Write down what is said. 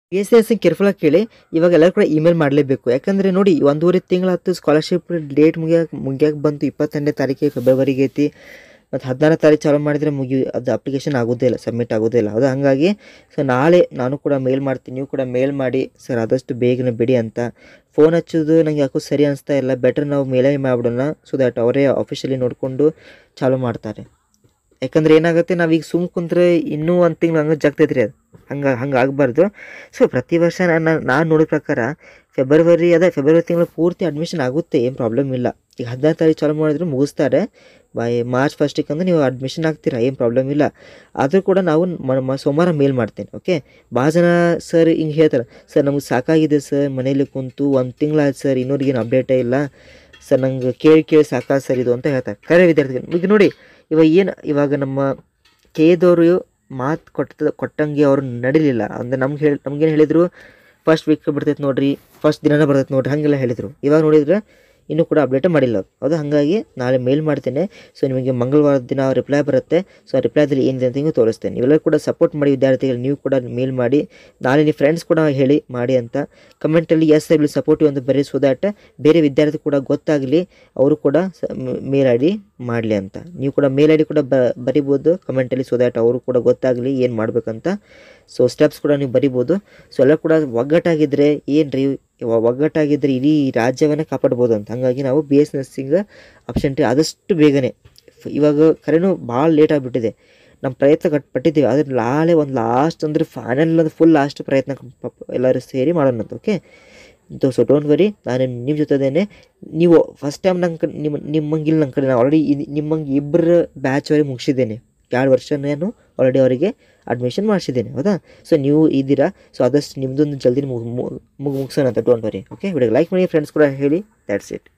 P S S ಕೇರ್ಫುಲ್ಲಾಗಿ ಕೇಳಿ ಇವಾಗ ಎಲ್ಲರೂ ಕೂಡ ಇಮೇಲ್ ಮಾಡಲೇಬೇಕು ಯಾಕಂದರೆ ನೋಡಿ ಒಂದೂವರೆ ತಿಂಗಳು ಹತ್ತು ಸ್ಕಾಲರ್ಶಿಪ್ ಡೇಟ್ ಮುಗಿಯಾಕ ಮುಗಿಯಾಕ ಬಂತು ಇಪ್ಪತ್ತೆಂಟನೇ ತಾರೀಕಿಗೆ ಫೆಬ್ರವರಿಗೆ ಐತಿ ಮತ್ತು ಹದಿನಾರನೇ ತಾರೀಕು ಚಾಲೂ ಮಾಡಿದರೆ ಮುಗಿ ಅದು ಅಪ್ಲಿಕೇಶನ್ ಆಗೋದೇ ಇಲ್ಲ ಸಬ್ಮಿಟ್ ಆಗೋದೇ ಇಲ್ಲ ಅದು ಹಾಗಾಗಿ ಸೊ ನಾಳೆ ನಾನು ಕೂಡ ಮೇಲ್ ಮಾಡ್ತೀನಿ ನೀವು ಕೂಡ ಮೇಲ್ ಮಾಡಿ ಸರ್ ಆದಷ್ಟು ಬೇಗನೆ ಬಿಡಿ ಅಂತ ಫೋನ್ ಹಚ್ಚೋದು ನಂಗೆ ಯಾಕೋ ಸರಿ ಅನಿಸ್ತಾ ಇಲ್ಲ ಬೆಟರ್ ನಾವು ಮೇಲೇ ಮಾಡಿಬಿಡೋಣ ಸೊ ದ್ಯಾಟ್ ಅವರೇ ಆಫಿಷಿಯಲಿ ನೋಡಿಕೊಂಡು ಚಾಲೂ ಮಾಡ್ತಾರೆ ಯಾಕಂದ್ರೆ ಏನಾಗುತ್ತೆ ನಾವೀಗ ಸುಮ್ ಕುಂತ್ರೆ ಇನ್ನೂ ಒಂದು ತಿಂಗಳು ಹಂಗೆ ಜಗ್ತೈತ್ರಿ ಅದು ಹಂಗೆ ಹಂಗೆ ಆಗಬಾರ್ದು ಸೊ ಪ್ರತಿ ವರ್ಷ ನಾನು ನಾನು ನೋಡಿದ ಪ್ರಕಾರ ಫೆಬ್ರವರಿ ಅದೇ ಫೆಬ್ರವರಿ ತಿಂಗಳು ಪೂರ್ತಿ ಅಡ್ಮಿಷನ್ ಆಗುತ್ತೆ ಏನು ಪ್ರಾಬ್ಲಮ್ ಇಲ್ಲ ಈಗ ಹದಿನಾರು ತಾರೀಕು ಚಾಲು ಮಾಡಿದ್ರು ಮುಗಿಸ್ತಾರೆ ಬೈ ಮಾರ್ಚ್ ಫಸ್ಟಿಗೆ ಅಂದ್ರೆ ನೀವು ಅಡ್ಮಿಷನ್ ಆಗ್ತೀರಾ ಏನು ಪ್ರಾಬ್ಲಮ್ ಇಲ್ಲ ಆದರೂ ಕೂಡ ನಾವು ಮ- ಮ- ಸೋಮವಾರ ಮೇಲ್ ಮಾಡ್ತೇನೆ ಓಕೆ ಭಾಳ ಜನ ಸರ್ ಹಿಂಗೆ ಹೇಳ್ತಾರೆ ಸರ್ ನಮಗೆ ಸಾಕಾಗಿದೆ ಸರ್ ಮನೇಲಿ ಕುಂತು ಒಂದು ತಿಂಗಳಾಯ್ತು ಸರ್ ಇನ್ನೂರಿಗೇನು ಅಪ್ಡೇಟೇ ಇಲ್ಲ ಸರ್ ನಂಗೆ ಕೇಳಿ ಕೇಳಿ ಸಾಕಾಗ ಸರ್ ಇದು ಅಂತ ಹೇಳ್ತಾರೆ ಕರೆ ವಿದ್ಯಾರ್ಥಿಗಳು ಈಗ ನೋಡಿ ಇವಾಗ ಏನು ಇವಾಗ ನಮ್ಮ ಕೇದವರು ಮಾತು ಕೊಟ್ಟ ಕೊಟ್ಟಂಗೆ ಅವ್ರು ನಡಿಲಿಲ್ಲ ಅಂದರೆ ನಮ್ಗೆ ಹೇಳಿ ನಮ್ಗೇನು ಹೇಳಿದರು ಫಸ್ಟ್ ವೀಕ್ ಬರ್ತೈತೆ ನೋಡ್ರಿ ಫಸ್ಟ್ ದಿನನೇ ಬರ್ತೈತೆ ನೋಡ್ರಿ ಹಾಗೆಲ್ಲ ಹೇಳಿದರು ಇವಾಗ ನೋಡಿದ್ರೆ ಇನ್ನೂ ಕೂಡ ಅಪ್ಡೇಟೇ ಮಾಡಿಲ್ಲ ಅವ್ರು ಹೌದು ಹಾಗಾಗಿ ನಾಳೆ ಮೇಲ್ ಮಾಡ್ತೇನೆ ಸೊ ನಿಮಗೆ ಮಂಗಳವಾರ ದಿನ ರಿಪ್ಲೈ ಬರುತ್ತೆ ಸೊ ಆ ರಿಪ್ಲೈದಲ್ಲಿ ಏನಿದೆ ಅಂತ ಹಿಂಗೆ ತೋರಿಸ್ತೇನೆ ಇವೆಲ್ಲ ಕೂಡ ಸಪೋರ್ಟ್ ಮಾಡಿ ವಿದ್ಯಾರ್ಥಿಗಳು ನೀವು ಕೂಡ ಮೇಲ್ ಮಾಡಿ ನಾಳೆ ನಿಮ್ಮ ಫ್ರೆಂಡ್ಸ್ ಕೂಡ ಹೇಳಿ ಮಾಡಿ ಅಂತ ಕಮೆಂಟಲ್ಲಿ ಎಸ್ ಐ ವಿಲ್ ಸಪೋರ್ಟ್ ಅಂತ ಬರೀ ಸೊ ದ್ಯಾಟ್ ಬೇರೆ ವಿದ್ಯಾರ್ಥಿ ಕೂಡ ಗೊತ್ತಾಗಲಿ ಅವರು ಕೂಡ ಮೇಲ್ ಐ ಡಿ ಮಾಡಲಿ ಅಂತ ನೀವು ಕೂಡ ಮೇಲ್ ಐ ಡಿ ಕೂಡ ಬ ಬರಿಬೋದು ಕಮೆಂಟಲ್ಲಿ ಸೊ ದ್ಯಾಟ್ ಅವರು ಕೂಡ ಗೊತ್ತಾಗಲಿ ಏನು ಮಾಡಬೇಕಂತ ಸೊ ಸ್ಟೆಪ್ಸ್ ಕೂಡ ನೀವು ಬರಿಬೋದು ಸೊ ಎಲ್ಲ ಕೂಡ ಒಗ್ಗಟ್ಟಾಗಿದ್ದರೆ ಏನು ರೀ ಇವ- ಒಗ್ಗಟ್ಟಾಗಿದ್ದರೆ ಇಡೀ ರಾಜ್ಯವನ್ನೇ ಕಾಪಾಡ್ಬೋದು ಅಂತ ಹಾಗಾಗಿ ನಾವು ಬಿ ಎಸ್ ನರ್ಸಿಂಗ್ ಆಪ್ಷನ್ ಆದಷ್ಟು ಬೇಗನೆ ಫ್- ಇವಾಗ ಕರೆನೂ ಭಾಳ ಲೇಟ್ ಆಗಿಬಿಟ್ಟಿದೆ ನಮ್ಮ ಪ್ರಯತ್ನ ಕಟ್ ಪಟ್ಟಿದ್ದೀವಿ ಆದರೆ ನಾಳೆ ಒಂದು ಲಾಸ್ಟ್ ಅಂದರೆ ಫೈನಲ್ ಒಂದು ಫುಲ್ ಲಾಸ್ಟ್ ಪ್ರಯತ್ನ ಪ- ಎಲ್ಲರೂ ಸೇರಿ ಮಾಡೋಣ ಅಂತ ಓಕೆ ಸೊ ಡೋಂಟ್ ವರಿ ನಾನು ನಿಮ್ಮ ಜೊತೆದೇನೆ ನೀವು ಫಸ್ಟ್ ಟೈಮ್ ನಂಗೆ ನಿಮ್ಮ ನಿಮ್ಮಂಗಿಲ್ಲ ನನ್ನ ಕಡೆ ನಾನು ಆಲ್ರೆಡಿ ನಿಮ್ಮಂಗೆ ಇಬ್ಬರು ಬ್ಯಾಚ್ ವರೆಗೆ ಮುಗಿಸಿದ್ದೇನೆ ಎರಡು ವರ್ಷ ನಾನು ಆಲ್ರೆಡಿ ಅವರಿಗೆ ಅಡ್ಮಿಷನ್ ಮಾಡಿಸಿದ್ದೇನೆ ಹೌದಾ ಸೊ ನೀವು ಇದ್ದೀರಾ ಸೊ ಆದಷ್ಟು ನಿಮ್ಮದೊಂದು ಜಲ್ದಿ ಮುಗಿ ಮುಗಿಸೋಣ ಅಂತ don't worry okay video like ಮಾಡಿ ಫ್ರೆಂಡ್ಸ್ ಕೂಡ ಹೇಳಿ ದ್ಯಾಟ್ಸ್ ಇಟ್